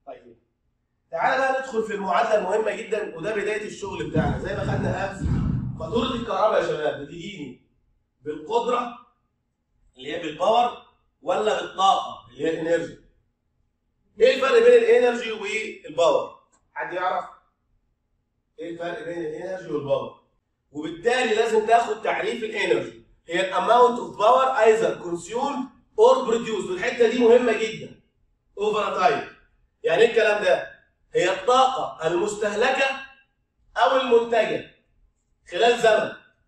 طيب تعالى بقى ندخل في المعادله المهمه جدا وده بدايه الشغل بتاعنا زي ما خدنا امس فاتوره الكهرباء يا شباب بتجيني بالقدره اللي هي بالباور ولا بالطاقه اللي هي الانرجي ايه الفرق بين الانرجي والباور حد يعرف ايه الفرق بين الانرجي والباور وبالتالي لازم تاخد تعريف الانرجي هي الاماونت اوف باور ايذر كونسيومد اور بروديوسد والحته دي مهمه جدا اوفر تايم يعني ايه الكلام ده هي الطاقه المستهلكه او المنتجه خلال زمن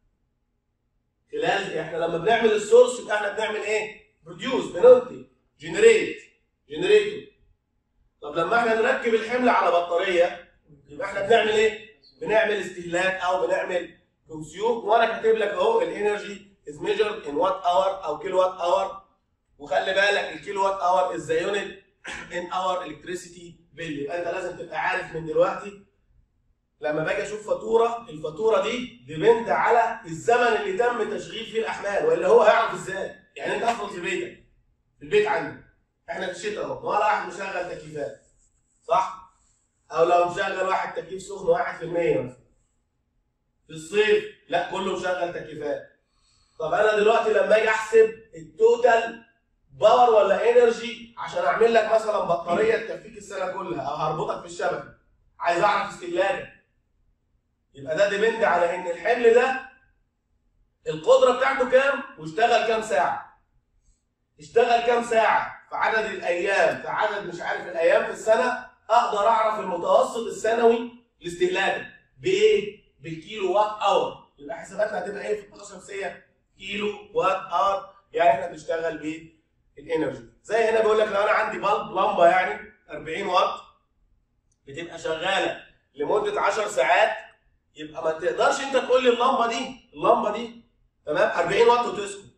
خلال احنا لما بنعمل السورس يبقى احنا بنعمل ايه بروديوس بننتج جنريت جنريتور طب لما احنا نركب الحمل على بطاريه يبقى احنا بنعمل ايه بنعمل استهلاك او بنعمل كونسيوم وانا كاتب لك اهو الانرجي از ميجرد ان وات اور او كيلو وات اور وخلي بالك الكيلو وات اور از ذا يونت ان اور الكتريسيتي بيل يبقى انت لازم تبقى عارف من دلوقتي لما باجي اشوف فاتوره الفاتوره دي ديبند على الزمن اللي تم تشغيل فيه الاحمال ولا هو هيعرف ازاي يعني انت افرض في بيتك في البيت عندك احنا في الشتاء اهو ولا واحد مشغل تكييفات صح او لو مشغل واحد تكييف سخن 1% مثلا في الصيف لا كله مشغل تكييفات طب انا دلوقتي لما اجي احسب التوتال باور ولا انرجي عشان اعمل لك مثلا بطاريه تكفيك السنه كلها او هربطك في الشبكه عايز اعرف استهلاكك يبقى ده ديبند على ان الحمل ده القدره بتاعته كام واشتغل كام ساعه اشتغل كام ساعه في عدد الايام في عدد مش عارف الايام في السنه اقدر اعرف المتوسط السنوي لاستهلاكك بايه بالكيلو وات اور يبقى حساباتنا هتبقى ايه في الطاقه الشمسيه كيلو وات اور يعني احنا بنشتغل بالانرجي زي هنا بيقول لك لو انا عندي بلب لمبه يعني 40 واط بتبقى شغاله لمده 10 ساعات يبقى ما تقدرش انت تقول لي اللمبه دي اللمبه دي تمام 40 واط وتسكت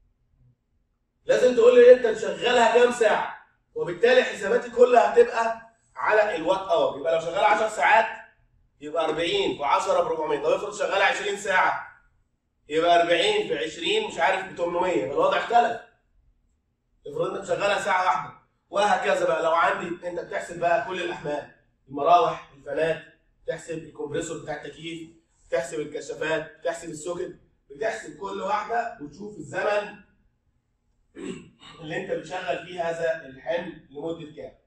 لازم تقول لي انت تشغلها كام ساعه وبالتالي حساباتي كلها هتبقى على الوات اور يبقى لو شغاله 10 ساعات يبقى 40 في 10 ب 400 طب افرض شغاله 20 ساعه يبقى 40 في 20 مش عارف ب 800 الوضع اختلف افرض انت شغالها ساعه واحده وهكذا بقى لو عندي انت بتحسب بقى كل الاحمال المراوح الفانات تحسب الكمبريسور بتاع التكييف تحسب الكشافات تحسب السوكت بتحسب كل واحده وتشوف الزمن اللي انت بتشغل فيه هذا الحمل لمده كام